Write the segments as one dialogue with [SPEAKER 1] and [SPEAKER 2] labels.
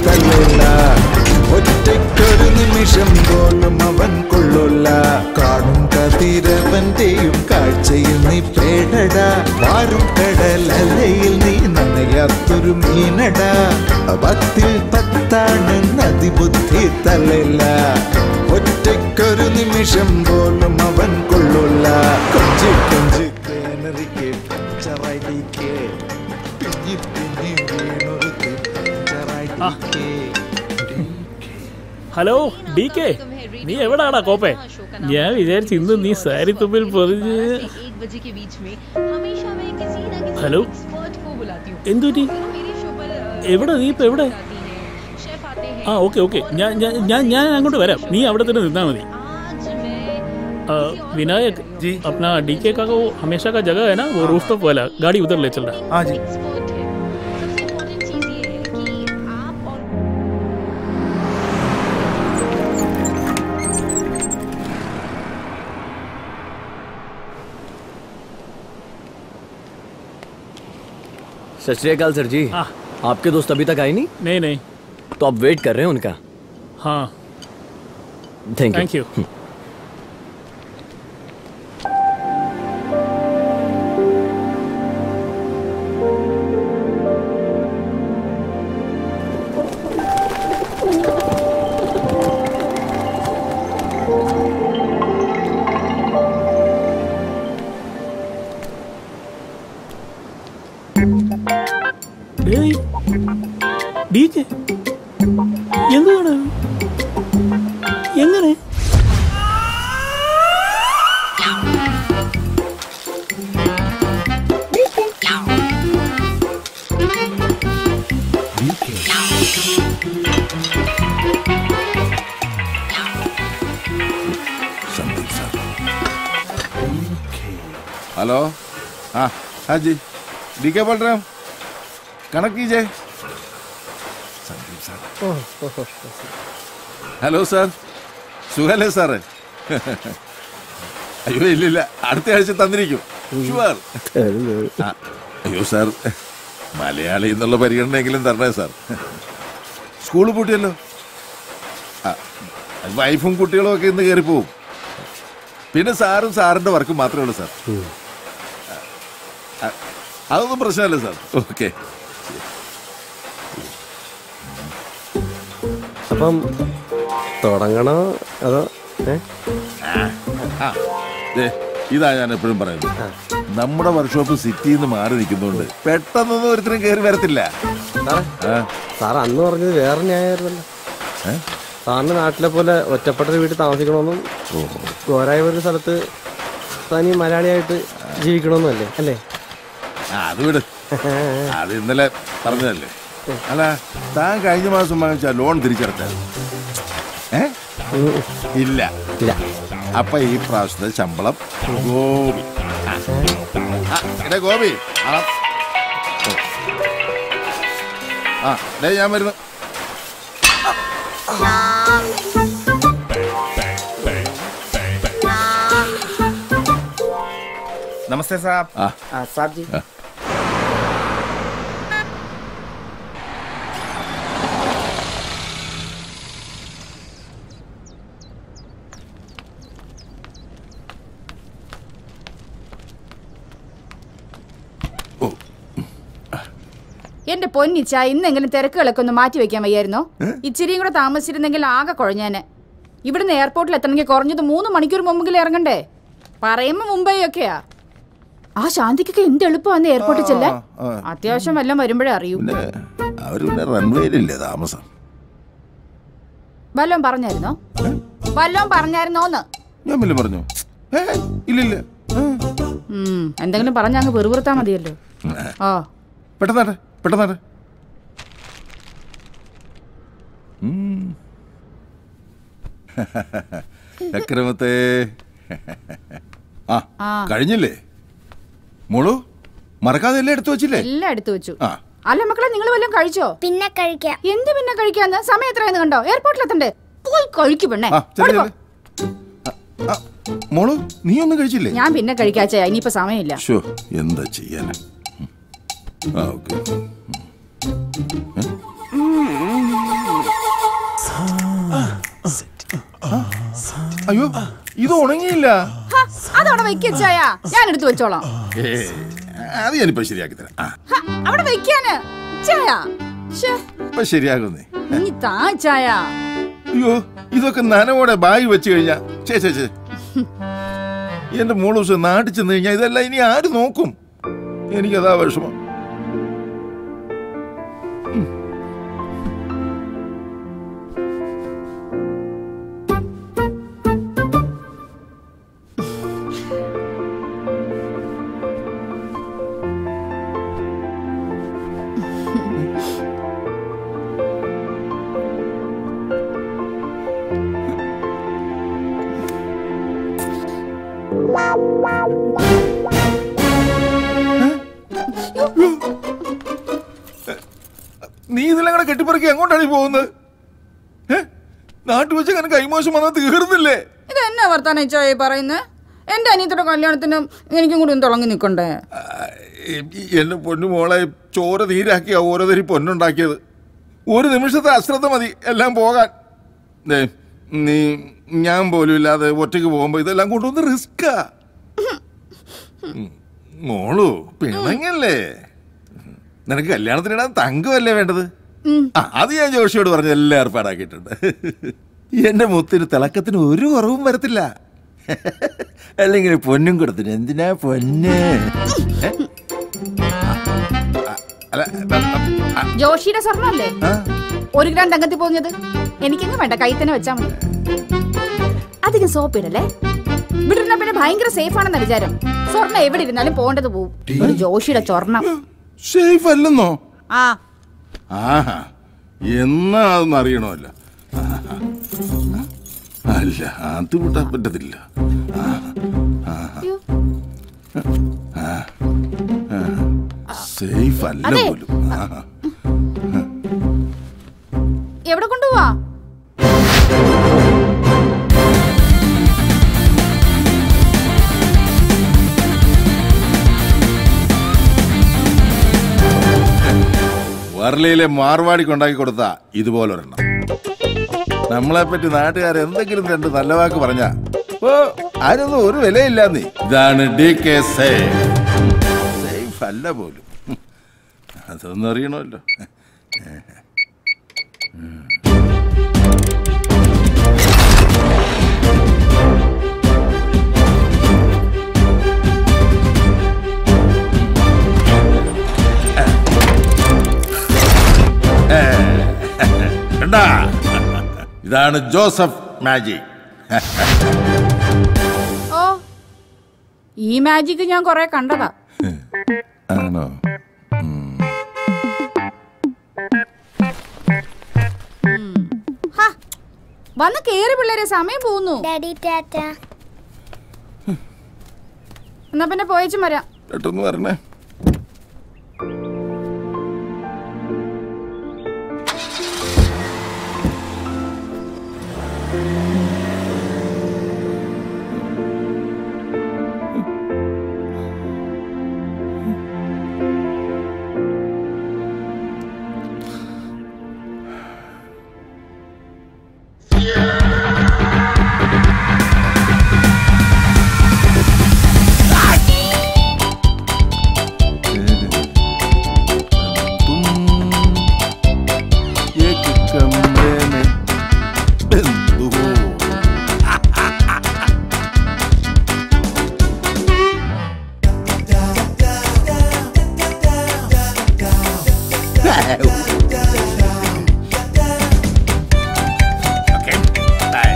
[SPEAKER 1] തള്ളില്ല ഒറ്റയ്ക്കൊരു നിമിഷം പോലും അവൻ കൊള്ളില്ല കാണും കതിരവന്റെയും കാഴ്ചയിൽ നീ പേടട വാരും കടൽ അലയിൽ നീ നനയാത്തൊരു മീനട പത്തിൽ പത്താണ് നദി ബുദ്ധി തള്ളില്ല ഒറ്റയ്ക്കൊരു നിമിഷം പോലും അവൻ കൊള്ളില്ല കൊഞ്ചി കൊഞ്ചി കേനറിക്ക് പഞ്ചറായിട്ടേ പിഞ്ഞി പിഞ്ഞി വീണൊരുത്തി പഞ്ചറായിട്ടേ
[SPEAKER 2] ഹലോ ഡി കെ നീ എവിടാടാ കോപ്പേ ഞാൻ വിചാരിച്ചു ഇന്ന് നീ സാരി തുമ്പിൽ പൊതിഞ്ഞ്
[SPEAKER 3] एक बजे के बीच में हमेशा मैं किसी ना किसी
[SPEAKER 2] हेलो?
[SPEAKER 3] एक्सपर्ट को बुलाती हूँ
[SPEAKER 2] എന്തുറ്റി
[SPEAKER 3] You know, मेरे शो पर अ,
[SPEAKER 2] എവിടെ നീ ഇപ്പൊ എവിടെ
[SPEAKER 3] आती हैं शेफ आते हैं
[SPEAKER 2] ആ ഓക്കെ ഓക്കെ ഞാൻ ഞാൻ ഞാൻ ഞാൻ അങ്ങോട്ട് വരാം നീ അവിടെ തന്നെ നിന്നാ മതി
[SPEAKER 3] आज मैं
[SPEAKER 2] आ, विनायक जी अपना डीके का वो हमेशा का जगह है ना वो रूफ टॉप वाला गाड़ी उधर ले चल रहा है
[SPEAKER 4] हाँ जी
[SPEAKER 3] एक्सपर्ट है सबसे इम्पोर्टेंट चीज ये है कि आप और
[SPEAKER 5] सत श्रीकाल सर जी
[SPEAKER 2] हाँ।
[SPEAKER 5] आपके दोस्त अभी तक आए नहीं
[SPEAKER 2] नहीं नहीं
[SPEAKER 5] तो आप वेट कर रहे हैं उनका
[SPEAKER 2] हाँ
[SPEAKER 5] थैंक यू
[SPEAKER 2] थैंक यू ഡേയ്, ഡീക്കെ, എന്താണ് എങ്ങനെ
[SPEAKER 6] हेलो हाँ हाँ जी डी के बोल रहे हम कनक कीजिए संदीप सर ഹലോ സാർ സുഖല്ലേ സാറേ അയ്യോ ഇല്ലില്ല അടുത്ത ആഴ്ച തന്നിരിക്കും ഷുവർ ആ, അയ്യോ സാർ മലയാളി എന്നുള്ള പരിഗണനയെങ്കിലും തരണേ സാർ സ്കൂൾ പൂട്ടിയല്ലോ ആ, വൈഫും കുട്ടികളും ഒക്കെ ഇന്ന് കയറിപ്പോവും പിന്നെ സാറും സാറിന്റെ വർക്ക് മാത്രമേ ഉള്ളൂ സാർ ആ, അതൊന്നും പ്രശ്നമല്ല സാർ ഓക്കെ
[SPEAKER 5] അപ്പം തുടങ്ങണോ അതോ ഏ?
[SPEAKER 6] ആ ദേ, ഇതാ ഞാൻ എപ്പോഴും പറയുന്നത് നമ്മുടെ വർക്ക്ഷോപ്പ് സിറ്റിയിൽ നിന്ന് മാറി നിൽക്കുന്നതുകൊണ്ട് പെട്ടെന്നൊന്നും ഒരുത്തരും കയറി വരത്തില്ല
[SPEAKER 5] സാറേ
[SPEAKER 6] ആ,
[SPEAKER 5] സാർ അന്ന് പറഞ്ഞത് വേറെ ന്യായമായിരുന്നല്ലോ
[SPEAKER 6] ഏ?
[SPEAKER 5] സാറിന്റെ നാട്ടിലെ പോലെ ഒറ്റപ്പെട്ട ഒരു വീട്ടിൽ താമസിക്കണമെന്നും ഗോരായ ഒരു സ്ഥലത്ത് തനി മലയാളിയായിട്ട് ജീവിക്കണമെന്നല്ലേ അല്ലേ
[SPEAKER 6] ആ, അത് വിട് അത് ഇന്നലെ പറഞ്ഞതല്ലേ അല്ല താൻ കഴിഞ്ഞ മാസം വാങ്ങിച്ച ലോൺ തിരിച്ചടച്ചാൽ ഏ ഇല്ല
[SPEAKER 5] ഇല്ല
[SPEAKER 6] അപ്പൊ ഈ പ്രാവശ്യത്തെ ശമ്പളം ഗോപി ആ. ആ, എടേ ഗോപി ആ ആ ദേ ഞാൻ വരുന്നു
[SPEAKER 4] नमस्ते साहब
[SPEAKER 6] ആ
[SPEAKER 4] साहब जी
[SPEAKER 7] എന്റെ പൊന്നിച്ച ഇന്നെങ്കിലും തിരക്കുകളൊക്കെ ഒന്ന് മാറ്റി വെക്കാൻ വയ്യായിരുന്നോ ഇച്ചിരിയും കൂടെ താമസിച്ചിരുന്നെങ്കിൽ ആകെ കുഴഞ്ഞാന് ഇവിടുന്ന് എയർപോർട്ടിൽ എത്തണമെങ്കിൽ കുറഞ്ഞത് മൂന്ന് മണിക്കൂർ മുമ്പെങ്കിലും ഇറങ്ങണ്ടേ പറയുമ്പോ മുംബൈ ഒക്കെയാ ആ ശാന്തിക്കൊക്കെ എന്ത് എളുപ്പമാന്ന് എയർപോർട്ടിൽ ചെല്ലാൻ
[SPEAKER 6] ആ.
[SPEAKER 7] അത്യാവശ്യം വല്ലതും വരുമ്പോഴേ അറിയൂ
[SPEAKER 6] പിന്നെ അവര് പിന്നെ റൺവേയിലില്ലേ താമസം
[SPEAKER 7] വല്ലോം പറഞ്ഞായിരുന്നോ വല്ലോം പറഞ്ഞായിരുന്നോന്ന്
[SPEAKER 6] ഞാൻ വല്ല പറഞ്ഞു ഏ ഇല്ലില്ല ആ.
[SPEAKER 7] ഉം, എന്തെങ്കിലും പറഞ്ഞ അങ്ങ് വെറുപുറത്താ മതിയല്ലോ ആ
[SPEAKER 6] പെട്ടെന്നാട്ടെ പെട്ടെന്നാട്ടെ ചക്രമത്തെ ആ
[SPEAKER 7] ആ.
[SPEAKER 6] കഴിഞ്ഞില്ലേ മോളു മറക്കാതെ എല്ലാം എടുത്തു വെച്ചില്ലേ
[SPEAKER 7] എല്ലാം എടുത്തു വെച്ചു
[SPEAKER 6] ആ
[SPEAKER 7] അല്ല മക്കളെ നിങ്ങൾ വല്ലതും കഴിച്ചോ
[SPEAKER 8] പിന്നെ കഴിക്കാം
[SPEAKER 7] എന്ത് പിന്നെ കഴിക്കാന്ന് സമയം എത്രയെന്ന് കണ്ടോ എയർപോർട്ടിൽ എത്തണ്ടേ പോയി കഴിക്കു പെണ്ണേ
[SPEAKER 6] ആ ചെല്ലു
[SPEAKER 7] ഓടിപ്പോ.
[SPEAKER 6] ചെല്ലു ആ, മോളു നീ ഒന്നും കഴിച്ചില്ലേ
[SPEAKER 7] ഞാൻ പിന്നെ കഴിക്കാച്ച ഇനിയിപ്പോ സമയമില്ല
[SPEAKER 6] ഷോ എന്താ ചെയ്യാനാ ഉം. ആ ഓക്കെ അയ്യോ ഇത് ഉണങ്ങിയില്ല
[SPEAKER 7] ഹ, അതവിടെ വെക്കച്ചായ ഞാൻ എടുത്തു വെച്ചോളാം
[SPEAKER 6] ഏ അത് ഞാനിപ്പോ ശരിയാക്കി തരാം ആ
[SPEAKER 7] ഹ, അവിടെ വെക്കാന് ചായ ശ്ശേ,
[SPEAKER 6] ഇപ്പൊ ശരിയാകുന്നേ
[SPEAKER 7] ഇനി താ ചായ
[SPEAKER 6] അയ്യോ ഇതൊക്കെ നനവോടെ ബാഗ് വെച്ച് കഴിഞ്ഞാ ചേ ചേ ചേ എന്റെ മോള് ദിവസം നാട്ടിൽ ചെന്ന് കഴിഞ്ഞാൽ ഇതെല്ലാം ഇനി ആര് നോക്കും എനിക്കതാ വിഷമം നീ ഇതെല്ലാം കൂടെ കെട്ടിപ്പറക്കി എങ്ങോട്ടാണ് ഈ പോകുന്നത് ഏ? നാട്ടിൽ വെച്ച് അങ്ങനെ കൈമോശം വന്നാൽ തീർന്നില്ലേ
[SPEAKER 7] ഇത് എന്നാ വർത്താനം ചായ പറയുന്നത് എന്റെ അനിയത്തിന്റെ കല്യാണത്തിന് എനിക്കും കൂടി ഒന്ന് തിളങ്ങി നിൽക്കണ്ടേ
[SPEAKER 6] ആ, ഈ- എന്റെ പൊന്നു മോളെ ചോര നീരാക്കിയ ഓരോ തരി പൊന്നുണ്ടാക്കിയത് ഒരു നിമിഷത്തെ അശ്രദ്ധ മതി എല്ലാം പോകാൻ ദേ, നീ ഞാൻ പോലും ഇല്ലാതെ ഒറ്റയ്ക്ക് പോകുമ്പോ ഇതെല്ലാം കൊണ്ടുവന്ന് റിസ്കാ ഉം. മോളു പിണങ്ങല്ലേ നിനക്ക് കല്യാണത്തിനിടാൻ തങ്കമല്ലേ വേണ്ടത് ആ അത് ഞാൻ ജോഷിയോട് പറഞ്ഞ് എല്ലാം ഏർപ്പാടാക്കിയിട്ടുണ്ട് എന്റെ മുത്തിന് തിളക്കത്തിന് ഒരു കുറവും വരത്തില്ല അല്ലെങ്കിൽ പൊന്നും കൊടുത്തിന് എന്തിനാ പൊന്ന് ഏ? ആ, അല്ല ആ,
[SPEAKER 7] ജോഷിയുടെ സ്വർണ്ണല്ലേ
[SPEAKER 6] ആ,
[SPEAKER 7] ഒരു ഗ്രാം തങ്കത്തിൽ പോകുന്നത് എനിക്കങ്ങ് വേണ്ട കൈ തന്നെ വെച്ചാ മതി അധികം സോപ്പ് ഇടല്ലേ വിട്ടിരുന്ന പിന്നെ ഭയങ്കര സേഫ് ആണെന്ന വിചാരം സ്വർണ്ണം എവിടെ ഇരുന്നാലും പോകേണ്ടത് പോവും ഒരു ജോഷിയുടെ സ്വർണം
[SPEAKER 6] സേഫ് അല്ലെന്നോ
[SPEAKER 7] ആ
[SPEAKER 6] ആഹാ എന്നാ അതൊന്നും അറിയണമല്ലോ ആഹാ. അല്ല അത് വിട്ടാൻ പറ്റത്തില്ല
[SPEAKER 7] അയ്യോ.
[SPEAKER 6] സേഫ് അല്ല
[SPEAKER 7] അതെ.
[SPEAKER 6] പോലും ആഹാ.
[SPEAKER 7] എവിടെ കൊണ്ടുപോവാ
[SPEAKER 6] വർളിയിലെ മാർവാടി കൊണ്ടാക്കി കൊടുത്ത ഇതുപോലൊരെണ്ണം നമ്മളെ പറ്റി നാട്ടുകാർ എന്തെങ്കിലും രണ്ട് നല്ല വാക്ക് പറഞ്ഞ ഓ അതിനൊന്നും ഒരു വിലയില്ല നീ ഇതാണ് ഡി കെ സേഫ് സേഫ് അല്ല പോലും അതൊന്നും അറിയണമല്ലോ കണ്ടാ ഇതാണ് ജോസഫ് മാജിക്
[SPEAKER 7] ഓ ഈ മാജിക് ഞാൻ കൊറേ കണ്ടതാ
[SPEAKER 6] ആണോ
[SPEAKER 7] ഹാ, വന്ന് കേറി പിള്ളേരെ സമയം പോകുന്നു
[SPEAKER 3] ഡാഡി ടാറ്റ
[SPEAKER 7] എന്നാ പിന്നെ പോയച്ചും വരാം
[SPEAKER 6] പെട്ടെന്ന് വരണേ तुम एक कमरे में बंद हो Okay. Bye.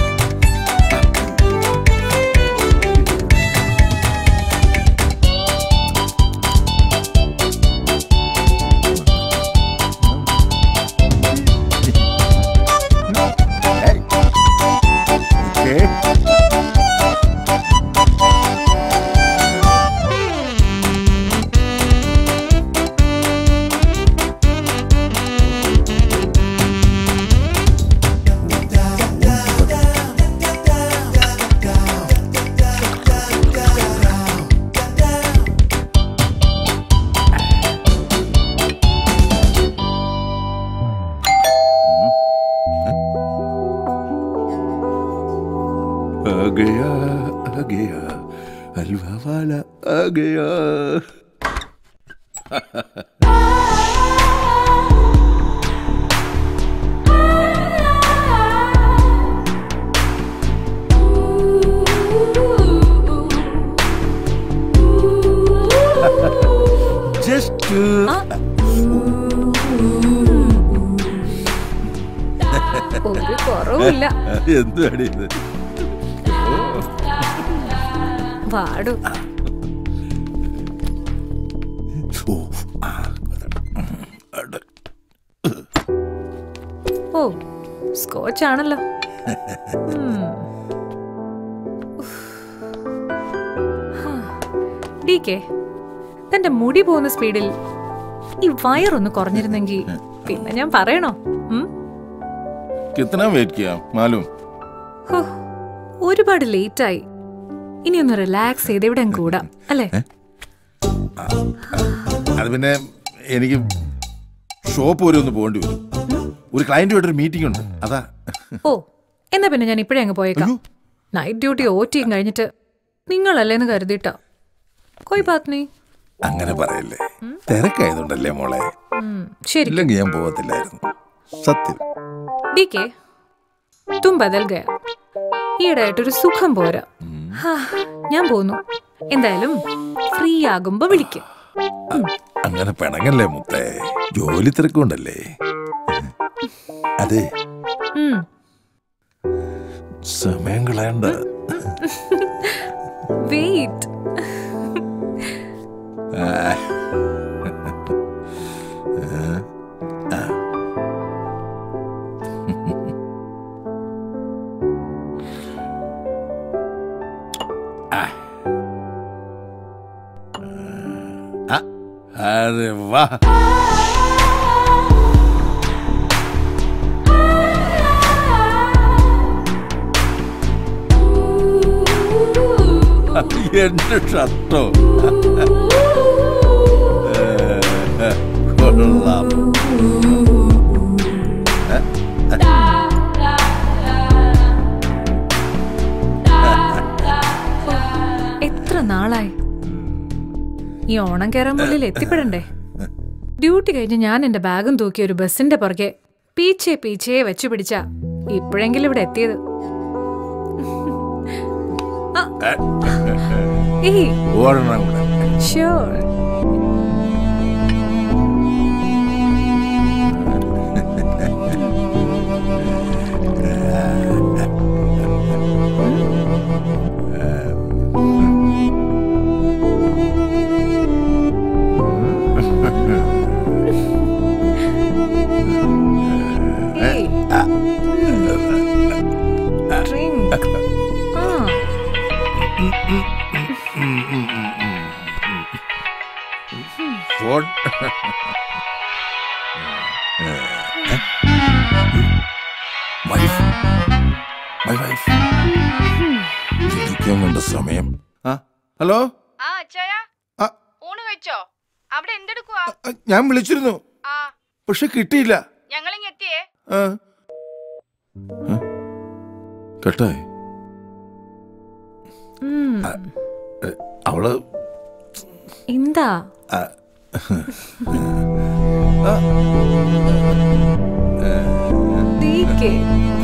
[SPEAKER 6] Hey. Okay. आ गया आ गया हलवा वाला आ गया ജസ്റ്റ്
[SPEAKER 8] ഒരു കുറവുമില്ല
[SPEAKER 6] എന്താണ് ഇത്
[SPEAKER 8] പാടു
[SPEAKER 6] ഓ ആ അതാണ്. അട്.
[SPEAKER 8] ഓ സ്കോച്ച് ആണല്ലോ ഡി കെ തന്റെ മുടി പോകുന്ന സ്പീഡിൽ ഈ വയറൊന്ന് കുറഞ്ഞിരുന്നെങ്കിൽ പിന്നെ ഞാൻ പറയണോ ഉം?
[SPEAKER 6] കിത്തന വെയിറ്റ് ചെയ്യാം മാലൂം
[SPEAKER 8] ഹോ, ഒരുപാട് ലേറ്റായി ഇനി ഒന്ന് റിലാക്സ് ചെയ്ത് ഇവിടെ അങ്ങ് കൂടാം അല്ലേ
[SPEAKER 6] അത് പിന്നെ എനിക്ക് ഷോപ്പ് വരെ ഒന്ന് പോകേണ്ടി വരും ഒരു ക്ലയന്റുമായിട്ട് ഒരു മീറ്റിംഗ് ഉണ്ട് അതാ
[SPEAKER 8] ഓ എന്നാ പിന്നെ ഞാൻ ഇപ്പഴേ അങ്ങ് പോയേക്കാം നൈറ്റ് ഡ്യൂട്ടി ഓറ്റിയും കഴിഞ്ഞിട്ട് നിങ്ങളല്ലേന്ന് കരുതിയിട്ടാ കൊയ് ബാത് നീ
[SPEAKER 6] അങ്ങനെ പറയല്ലേ തിരക്കായതുകൊണ്ടല്ലേ മോളെ
[SPEAKER 8] ശരി
[SPEAKER 6] ഇല്ലെങ്കിൽ ഞാൻ പോകത്തില്ലായിരുന്നു സത്യം
[SPEAKER 8] ഡി കെ തും ബദൽ ഗയ ഈയിടെയായിട്ടൊരു സുഖം പോരാ ഹാ, ഞാൻ പോന്നു എന്തായാലും ഫ്രീ ആകുമ്പോ വിളിക്കും
[SPEAKER 6] അങ്ങനെ പിണങ്ങല്ലേ മുത്തേ ജോലി തിരക്കുണ്ടല്ലേ അതെ
[SPEAKER 8] ഉം.
[SPEAKER 6] സമയം കളയണ്ട
[SPEAKER 8] വെയിറ്റ്
[SPEAKER 6] अरे वाह എന്റെ ഷർട്ടോ കൊള്ളാം
[SPEAKER 8] എത്ര നാളായി ഈ ഓണം കയറാമ്പള്ളിയിൽ എത്തിപ്പെടണ്ടേ ഡ്യൂട്ടി കഴിഞ്ഞ് ഞാൻ എന്റെ ബാഗും തൂക്കി ഒരു ബസിന്റെ പുറകെ പീച്ചേ പീച്ചേ വെച്ചു പിടിച്ച ഇപ്പോഴെങ്കിലും ഇവിടെ എത്തിയത് ആ. ഏയ്
[SPEAKER 6] ഓടണം കൂടെ
[SPEAKER 8] sure Hey. Drink. Ah.
[SPEAKER 6] Phone wife my wife ചിന്തിക്കാൻ വേണ്ട സമയം ആ ഹലോ
[SPEAKER 7] ആ അച്ചായ
[SPEAKER 6] ആ,
[SPEAKER 7] ഊണ് കഴിച്ചോ അവിടെ എന്തെടുക്കുവാ
[SPEAKER 6] ആ, ഞാൻ വിളിച്ചിരുന്നു
[SPEAKER 7] ആ
[SPEAKER 6] പക്ഷെ കിട്ടിയില്ല
[SPEAKER 7] ഞങ്ങളിങ് എത്തിയേ
[SPEAKER 6] ആ. ആ? കട്ടായി
[SPEAKER 8] ഉം.
[SPEAKER 6] എ, അവള്
[SPEAKER 8] എന്താ
[SPEAKER 6] ആ,
[SPEAKER 8] DK.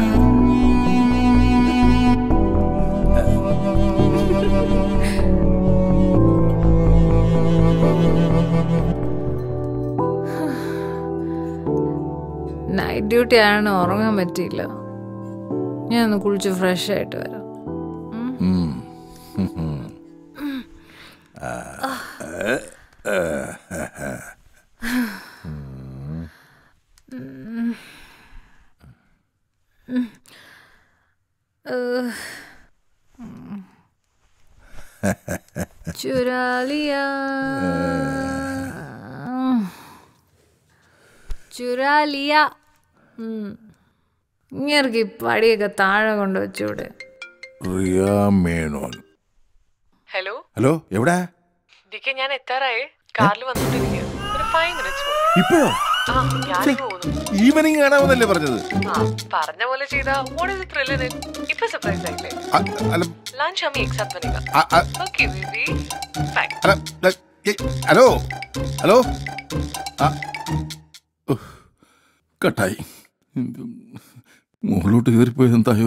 [SPEAKER 8] നൈറ്റ് ഡ്യൂട്ടി ആണ് ഉറങ്ങാൻ പറ്റിയില്ല ഞാൻ ഒന്ന് കുളിച്ച് ഫ്രഷ് ആയിട്ട് വരാം चुरा लिया ചുരാ ലിയ ഇങ്ങേർക്ക് ഈ പടിയൊക്കെ താഴെ കൊണ്ട് വെച്ചൂടെ
[SPEAKER 6] റിയ മേനോൻ
[SPEAKER 9] ഹലോ
[SPEAKER 6] ഹലോ എവിടെ
[SPEAKER 9] ഡിക്കെ ഞാൻ എത്താറായി കാറിൽ വന്നോണ്ടിരിക്കുക ഒരു ഫൈവ് മിനിറ്റ്സ്
[SPEAKER 6] ഇപ്പോഴോ
[SPEAKER 9] ആ ഞാനിപ്പോ പോകുന്നു
[SPEAKER 6] ഈവനിങ് കാണാമെന്നല്ലേ പറഞ്ഞത്
[SPEAKER 9] ആ പറഞ്ഞ പോലെ ചെയ്താ വാട്ട് ഇസ് ത്രിൽ ഇൻ ഇപ്പൊ സർപ്രൈസ് ആയില്ലേ
[SPEAKER 6] അ- അല്ല
[SPEAKER 9] ലഞ്ച് हम एक साथ बनेगा
[SPEAKER 6] അ- അ-
[SPEAKER 9] ओके बेबी बाय
[SPEAKER 6] അല്ല ല- ഏ, ഹലോ ഹലോ ആ, ഉഫ്, കട്ടായി മുകളിലോട്ട് കയറിപ്പോയത് എന്തായോ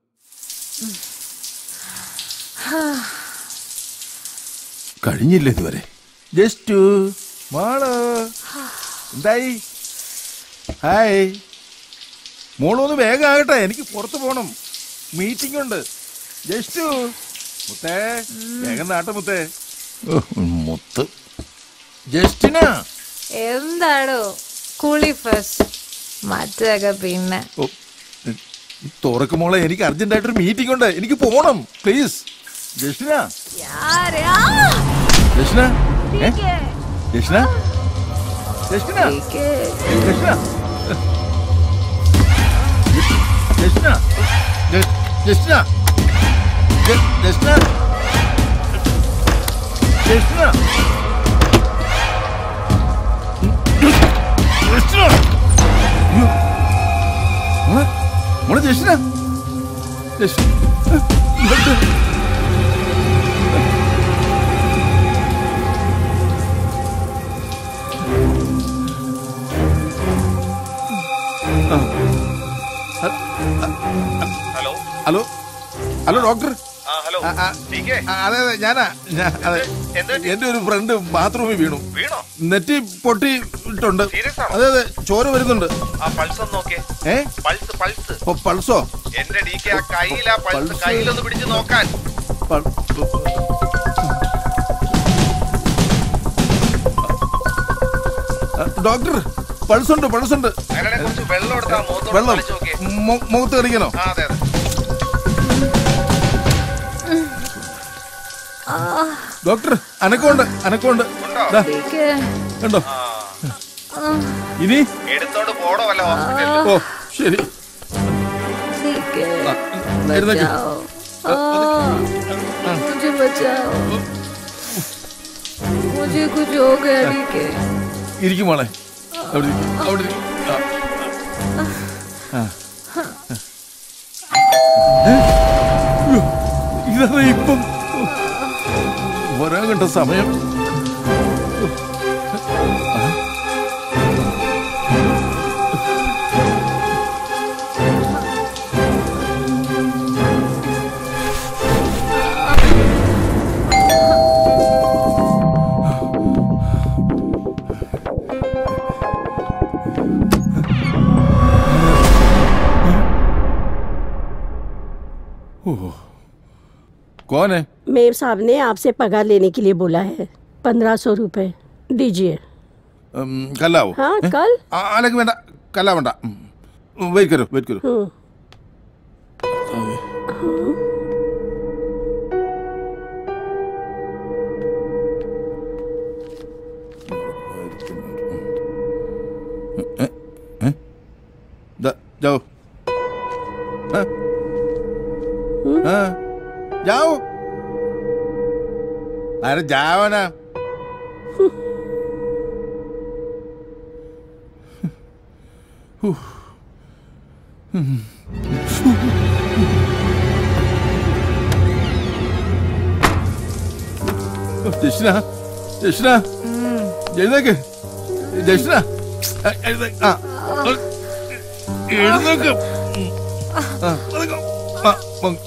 [SPEAKER 6] കഴിഞ്ഞില്ല ഇതുവരെ ജസ്റ്റ് മാള് എന്തായി ഹായ് മോളൊന്ന് വേഗം ആകട്ടെ എനിക്ക് പുറത്ത് പോണം മീറ്റിംഗ് ഉണ്ട് ജസ്റ്റ് മുത്തേ വേഗം നാട്ടെ മുത്തേ ഓ, മുത്ത് ജസ്റ്റിനാ
[SPEAKER 8] എന്താടോ കുളി ഫസ്റ്റ് മറ്റൊക്കെ പിന്നെ
[SPEAKER 6] ഓ, ഈ തുറക്ക് മോളെ എനിക്ക് അർജന്റായിട്ടൊരു മീറ്റിംഗ് ഉണ്ട് എനിക്ക് പോണം പ്ലീസ് ജസ്റ്റിന ജസ്റ്റിന ഏ? ജസ്റ്റിന ജസ്റ്റിന ജസ്റ്റിന ജസ്റ്റിന ജ- ജസ്റ്റിന ജ- ജസ്റ്റിന ജസ്റ്റിന ജസ്റ്റിന അയ്യോ. മോളെ മോളെ ജസ്റ്റിന ജസ്റ്റിന ഇങ്ങോട്ട്.
[SPEAKER 4] ഹലോ
[SPEAKER 6] ഹലോ ഹലോ ഡോക്ടർ
[SPEAKER 4] ആ ഹലോ
[SPEAKER 6] ആ, ആ, ആ, അതെ അതെ ഞാനാ ഞാൻ അതെ എന്റെ ഒരു ഫ്രണ്ട് ബാത്റൂമിൽ വീണു
[SPEAKER 4] വീണോ
[SPEAKER 6] നെറ്റി പൊട്ടിയിട്ടുണ്ട്
[SPEAKER 4] Serious ആണോ?
[SPEAKER 6] അതെ അതെ ചോര വരുന്നുണ്ട്
[SPEAKER 4] ആ പൾസ് ഒന്ന് നോക്കിയേ
[SPEAKER 6] ഏ
[SPEAKER 4] പൾസ് പൾസ്
[SPEAKER 6] ഓ, പൾസോ
[SPEAKER 4] എന്റെ ഡി കെ ആ കയ്യിലാ പൾസ്
[SPEAKER 6] പൾസ്.
[SPEAKER 4] കയ്യിലൊന്ന് പിടിച്ച് നോക്കാൻ
[SPEAKER 6] പൾ- ആ, ഡോക്ടർ പൾസുണ്ട് പൾസുണ്ട്
[SPEAKER 4] അങ്ങനെ കുറച്ച് വെള്ളം എടുത്താ മുഖത്തോട്
[SPEAKER 6] വെള്ളം
[SPEAKER 4] കളിച്ച് നോക്കിയേ
[SPEAKER 6] മു- മുഖത്ത് കളിക്കണോ
[SPEAKER 4] ആ അതെ അതെ
[SPEAKER 6] ഡോക്ടർ അനക്കമുണ്ട് അനക്കമുണ്ട് ദാ, കണ്ടോ ഇനി
[SPEAKER 4] എടുത്തോണ്ട് പോടോ വല്ല ഹോസ്പിറ്റലിൽ
[SPEAKER 6] ഓ ശരി ആ, എഴുന്നേക്ക്.
[SPEAKER 8] मुझे बचाओ मुझे कुछ हो गया डीके
[SPEAKER 6] ഇരിക്കും മോളെ അവിടെ ഇരിക്ക്, അവിടെ ഇരിക്ക്. ആ. ആ. ഏ? അയ്യോ, ഇതാ ഇപ്പം വരാൻ കണ്ട സമയം कौन है
[SPEAKER 10] मेम साहब ने आपसे पगार लेने के लिए बोला है पंद्रह सौ रुपये दीजिए
[SPEAKER 6] ഉം, കല്ലാവോ
[SPEAKER 10] हाँ
[SPEAKER 6] ഏ?
[SPEAKER 10] कल
[SPEAKER 6] ആ, അലക്ക് വേണ്ട കല്ല വേണ്ട വെയിറ്റ് കരോ വെയിറ്റ് കരോ
[SPEAKER 10] हम्म,
[SPEAKER 6] द- जाओ हाँ? हाँ, जाओ अरे जाओ ना ജസ്ന ജസ്ന എഴുന്നേക്ക് ജസ്ന ആ, എഴുന്നേ- ആ എഴുന്നേക്ക് ആ, അതൊക്കെ. ആ, പൊങ്ങ്.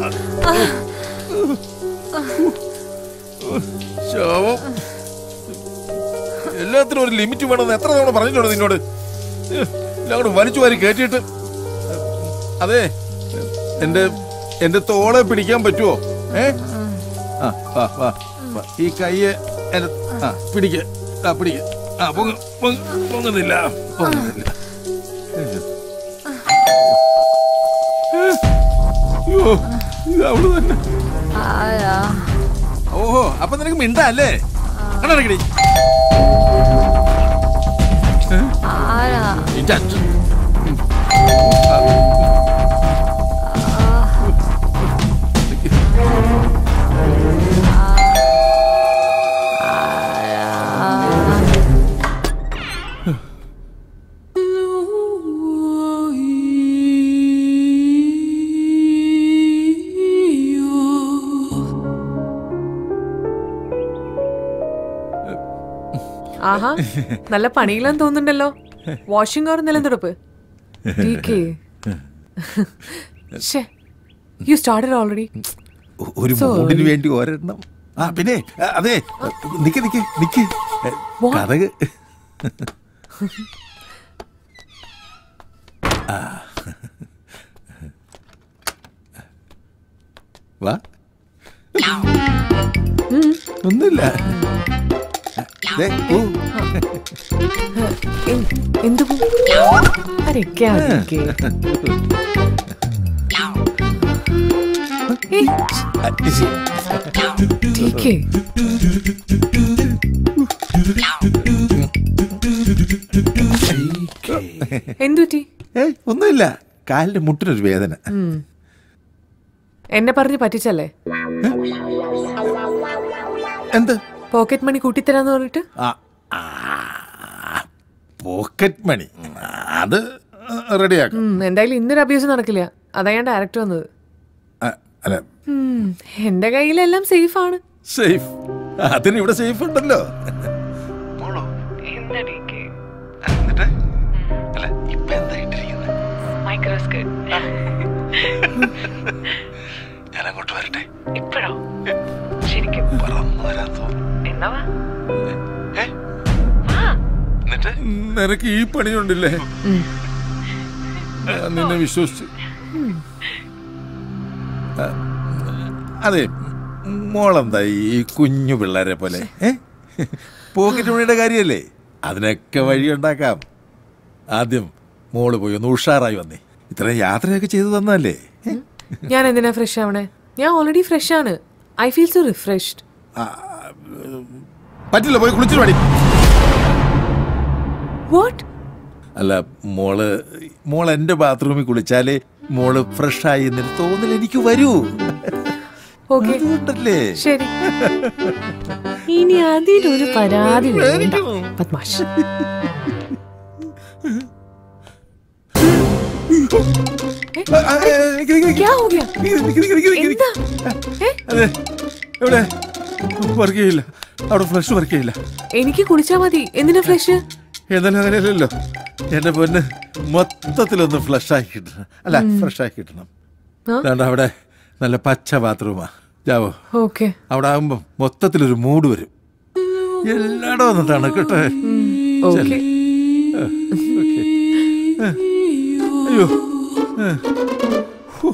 [SPEAKER 6] ശവം എല്ലാത്തിനും ഒരു ലിമിറ്റ് വേണമെന്ന് എത്ര തവണ പറഞ്ഞിട്ടുണ്ട് നിന്നോട് എല്ലാം കൂടെ വലിച്ചു വാരി കയറ്റിയിട്ട് അതെ എന്റെ എന്റെ തോളെ പിടിക്കാൻ പറ്റുമോ ഏ ആ വാ വാ വാ. ഈ കയ്യെ എന്റെ ആ പിടിക്ക ആ പിടിക്ക ആ പൊങ്ങ പൊങ്ങ- പൊങ്ങുന്നില്ല പൊങ്ങുന്നില്ല അയ്യോ ഇത് അവള് തന്നെ
[SPEAKER 8] ആരാ
[SPEAKER 6] ഓഹോ അപ്പൊ നിനക്ക് മിണ്ടല്ലേ കണ്ണടക്കടി
[SPEAKER 8] ആരാ
[SPEAKER 6] നിന്റെ അച്ഛൻ
[SPEAKER 9] ആഹാ നല്ല പണിയിലാന്ന് തോന്നുന്നുണ്ടല്ലോ വാഷിംഗ് ഓർ നിലനിർപ്പ് യു സ്റ്റാർട്ടഡ് ഓൾറെഡി
[SPEAKER 6] ഒരു
[SPEAKER 9] Sorry.
[SPEAKER 6] മൂടിന് വേണ്ടി ഒരെണ്ണം ആ പിന്നെ ആ, അതെ നിക്ക് നിക്ക് നിക്ക് കഥക് ആ. വാ ഒന്നുമില്ല ദേ, പോ.
[SPEAKER 9] എന്ത് പോ- അരെ, ക്യാ ദിക്കേ? ഏയ്, ദിക്കേ. എന്തുറ്റി
[SPEAKER 6] ഏയ് ഒന്നുമില്ല കാലിന്റെ മുട്ടിനൊരു വേദന
[SPEAKER 9] ഉം. എന്നെ പറഞ്ഞ് പറ്റിച്ചല്ലേ
[SPEAKER 6] എന്ത്
[SPEAKER 9] പോക്കറ്റ് മണി കൂട്ടിത്തരാന്ന് പറഞ്ഞിട്ട്
[SPEAKER 6] ആ, ആ, പോക്കറ്റ് മണി അത് റെഡിയാക്കാം
[SPEAKER 9] ഉം, എന്തായാലും ഇന്നൊരു അബ്യൂസ് നടക്കില്ല അതാ ഞാൻ ഡയറക്റ്റ് വന്നത്
[SPEAKER 6] ആ, അല്ല
[SPEAKER 9] ഉം, എന്റെ കയ്യിലെല്ലാം സേഫ് ആണ്
[SPEAKER 6] സേഫ് അതിന് ഇവിടെ സേഫ് ഉണ്ടല്ലോ
[SPEAKER 4] ഞാൻ അങ്ങോട്ട് വരട്ടെ
[SPEAKER 9] ഇപ്പോഴോ ശരിക്കും
[SPEAKER 4] പറന്നു വരാൻ
[SPEAKER 9] എന്നാ വാ.
[SPEAKER 4] എന്നിട്ട്
[SPEAKER 6] നിനക്ക് ഈ പണിയുണ്ടല്ലേ ഞാൻ നിന്നെ വിശ്വസിച്ചു ആ, അതെ മോളെന്താ ഈ കുഞ്ഞു പിള്ളേരെ പോലെ ഏ പോക്കറ്റ് മണിയുടെ കാര്യമല്ലേ അതിനൊക്കെ വഴിയുണ്ടാക്കാം ആദ്യം മോള് പോയി ഒന്ന് ഉഷാറായി വന്നേ ഇത്രയും യാത്രയൊക്കെ ചെയ്തു തന്നല്ലേ
[SPEAKER 9] ഞാൻ എന്തിനാ ഫ്രഷ് ആവണേ ഞാൻ ഓൾറെഡി ഫ്രഷ് ആണ് ഐ ഫീൽ സോ റിഫ്രഷ്ഡ്
[SPEAKER 6] പറ്റില്ല പോയി കുളിച്ചിട്ട് പടി
[SPEAKER 9] വാട്ട്
[SPEAKER 6] അല്ല മോള് മോൾ എൻ്റെ ബാത്റൂമിൽ കുളിച്ചാലേ മോള് ഫ്രഷായി എന്നൊരു തോന്നൽ എനിക്ക് വരൂ
[SPEAKER 9] ഓക്കെ
[SPEAKER 6] അതുകൊണ്ടല്ലേ
[SPEAKER 9] ശരി ഇനി അതിലൊരു പരാതി വേണ്ട പത്മാഷ് क्या हो गया എന്താ ഏ?
[SPEAKER 6] അതെ എവിടെ വർക്ക് ചെയ്യില്ല അവിടെ ഫ്ലഷ് വർക്ക് ചെയ്യില്ല
[SPEAKER 9] എനിക്ക് കുളിച്ചാ മതി എന്തിനാ ഫ്രഷ്
[SPEAKER 6] എന്നാലും അങ്ങനെയല്ലല്ലോ എന്റെ പൊന്ന് മൊത്തത്തിലൊന്ന് ഫ്ലഷ് ആക്കി കിട്ടണം അല്ല ഫ്രഷ് ആക്കി കിട്ടണം
[SPEAKER 9] ആ?
[SPEAKER 6] അതുകൊണ്ട് അവിടെ നല്ല പച്ച ബാത്റൂമാ ജാവോ
[SPEAKER 9] ഓക്കെ
[SPEAKER 6] അവിടെ ആകുമ്പോ മൊത്തത്തിലൊരു മൂഡ് വരും എല്ലായിടം ഒന്ന് തണുക്കട്ടെ
[SPEAKER 9] ഓക്കെ
[SPEAKER 6] ചെല്ല്. ആ, ഓക്കേ. ആ, അയ്യോ ആ, ഹൂ.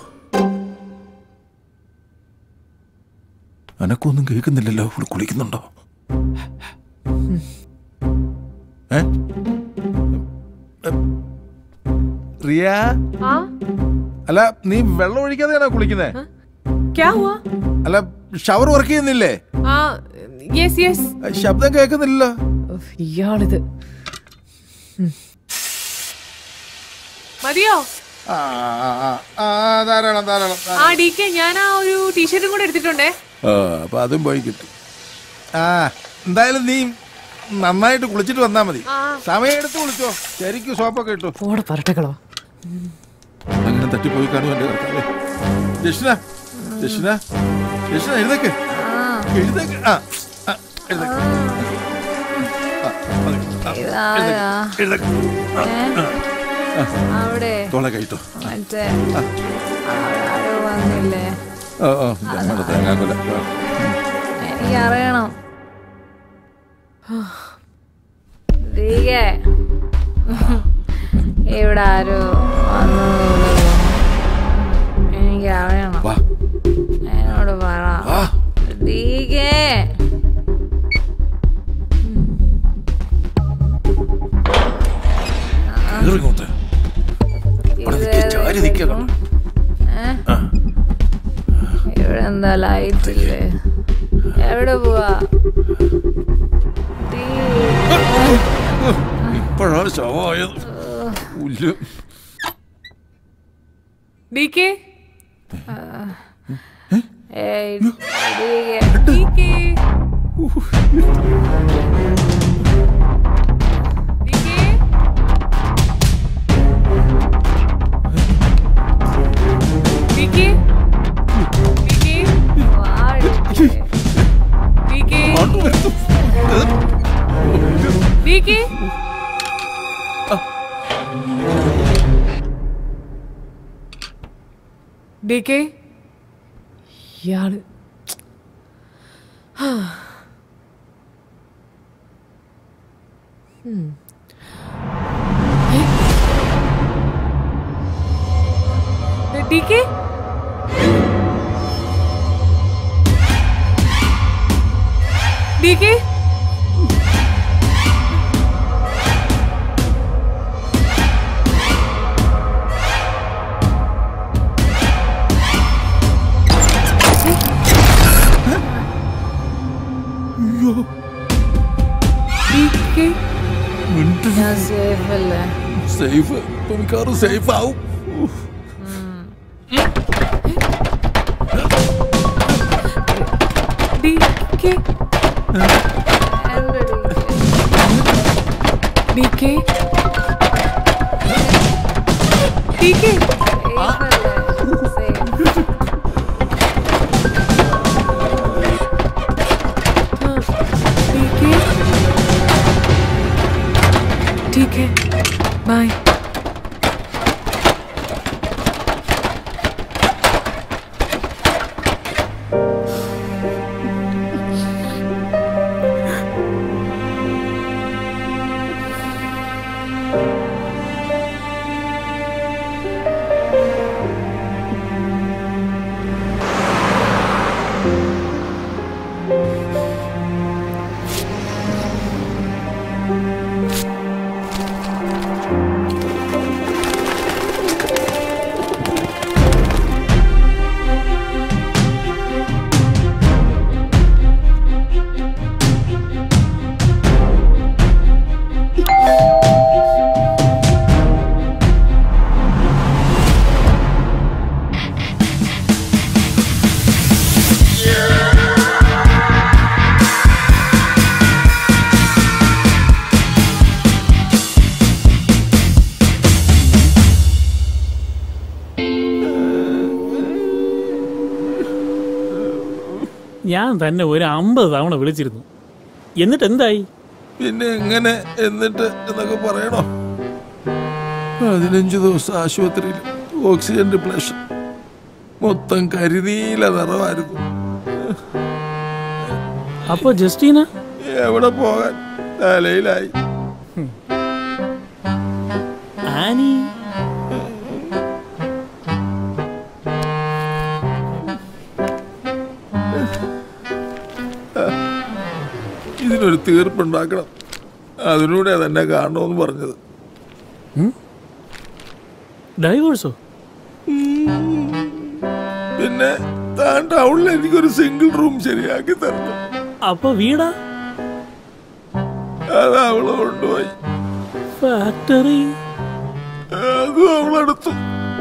[SPEAKER 6] അനക്കൊന്നും കേൾക്കുന്നില്ലല്ലോ ഇവിടെ കുളിക്കുന്നുണ്ടോ ഏ? റിയ
[SPEAKER 9] ആ
[SPEAKER 6] അല്ല നീ വെള്ളം ഒഴിക്കാതെയാണോ കുളിക്കുന്നേ
[SPEAKER 9] क्या हुआ
[SPEAKER 6] അല്ല ഷവർ വർക്ക് ചെയ്യുന്നില്ലേ
[SPEAKER 9] ആ യെസ് യെസ്
[SPEAKER 6] ശബ്ദം കേൾക്കുന്നില്ലല്ലോ
[SPEAKER 9] ഇയാളിത് ഉം. മതിയോ
[SPEAKER 6] ആ, ആ, ആ, ആ, ധാരാളം ധാരാളം
[SPEAKER 9] ആ ഡി കെ ഞാൻ ആ ഒരു ടീഷർട്ടും കൂടെ എടുത്തിട്ടുണ്ടേ
[SPEAKER 6] ആ അപ്പൊ അതും പോയി കിട്ടി ആ എന്തായാലും നീ നന്നായിട്ട് കുളിച്ചിട്ട് വന്നാ മതി
[SPEAKER 9] ആ.
[SPEAKER 6] സമയം എടുത്ത് കുളിച്ചോ ശരിക്കും സോപ്പൊക്കെ ഇട്ടു
[SPEAKER 9] ഓടെ പറട്ടകളോ
[SPEAKER 6] അങ്ങനെ തട്ടിപ്പോയി കാണും എന്റെ കർത്താവേ ജഷ്ന ജഷ്ന ജഷ്ന എഴുതേക്ക് എഴുതേക്ക് ആ ആ, എഴുതേക്ക് ആ, മതി. ആ, എഴുതേക്ക്. എഴുതേക്ക്. ആ, ആ, ആ.
[SPEAKER 8] അവിടെ
[SPEAKER 6] തോളെ കൈട്ടോ
[SPEAKER 8] മറ്റേ ആരോ വന്നില്ലേ
[SPEAKER 6] ഓ ഓ ഞങ്ങളുടെ തേങ്ങാക്കൊല ആ.
[SPEAKER 8] എനിക്ക് അറിയണം ദീകെ ഇവിടെ ആരോ വന്നു എനിക്ക് അറിയണം
[SPEAKER 6] വാ
[SPEAKER 8] എന്നോട് പറ
[SPEAKER 6] വാ
[SPEAKER 8] ദീകെ
[SPEAKER 6] ഇങ്ങോട്ട് അവിടെ നിൽക്ക്, ചാരി നിൽക്കണം
[SPEAKER 8] ഇവിടെ എന്താ ലൈറ്റ് ഇല്ലേ എവിടെ പോവാ ദീ
[SPEAKER 6] ഇപ്പോഴാ ശവമായത് പുല്ല്
[SPEAKER 9] ഡി കെ
[SPEAKER 8] ഏയ് DK
[SPEAKER 9] D K D K D K D K
[SPEAKER 8] വാടി
[SPEAKER 9] ഡി കെ
[SPEAKER 6] അങ്ങോട്ട് വരുന്നു.
[SPEAKER 9] ഡി കെ ഇയാള് D K D K D K
[SPEAKER 7] ഞാൻ സേഫ് അല്ലേ
[SPEAKER 6] സേഫ് മിക്കവാറും സേഫ് ആവും
[SPEAKER 9] D K D K D K ठीक है बाय
[SPEAKER 2] ഞാൻ തന്നെ ഒരു അമ്പത് തവണ വിളിച്ചിരുന്നു എന്നിട്ട് എന്തായി
[SPEAKER 6] പിന്നെ എങ്ങനെ എന്നിട്ട് എന്നൊക്കെ പറയണോ പതിനഞ്ച് ദിവസം ആശുപത്രിയിൽ ഓക്സിജൻ റിപ്ലേഷൻ മൊത്തം കരിനീല നിറമായിരുന്നു
[SPEAKER 2] അപ്പൊ ജസ്റ്റീന
[SPEAKER 6] എവിടെ പോകാൻ തലയിലായി
[SPEAKER 2] ആനി
[SPEAKER 6] ഇതിനൊരു തീർപ്പുണ്ടാക്കണം അതിലൂടെ തന്നെ കാണണമെന്ന് പറഞ്ഞത്
[SPEAKER 2] ഡൈവോഴ്സോ
[SPEAKER 6] പിന്നെ താൻ ടൗണിൽ എനിക്കൊരു സിംഗിൾ റൂം ശരിയാക്കി തരണം
[SPEAKER 2] അപ്പൊ വീടാ
[SPEAKER 6] അത് അവള് കൊണ്ടുപോയി
[SPEAKER 2] ഫാക്ടറി
[SPEAKER 6] അതും അവളെടുത്തു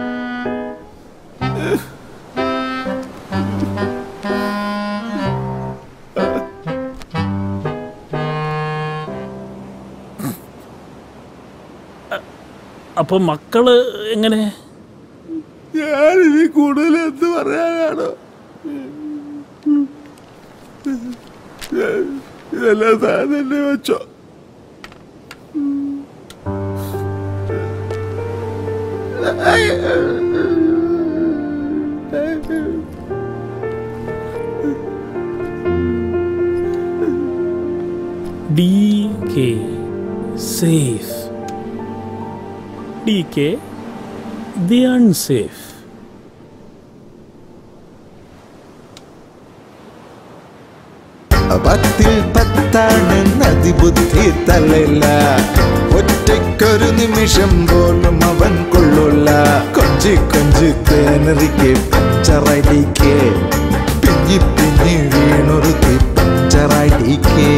[SPEAKER 2] അപ്പൊ മക്കള് എങ്ങനെ
[SPEAKER 6] ഞാനിനി കൂടുതൽ എന്ത് പറയാനാണോ ഇതെല്ലാം താൻ തന്നെ വെച്ചോ
[SPEAKER 2] D K safe D K the unsafe
[SPEAKER 1] പത്തിൽ പത്താണ് അതിബുദ്ധി തലയില്ല ഒറ്റയ്ക്കൊരു നിമിഷം പോലും അവൻ കൊള്ളൂല കൊഞ്ചി കൊഞ്ചി തേനറിക്ക് പഞ്ചറടിക്ക് പിഞ്ഞി പിഞ്ഞി വീണൊരുത്തി പഞ്ചറടിക്ക്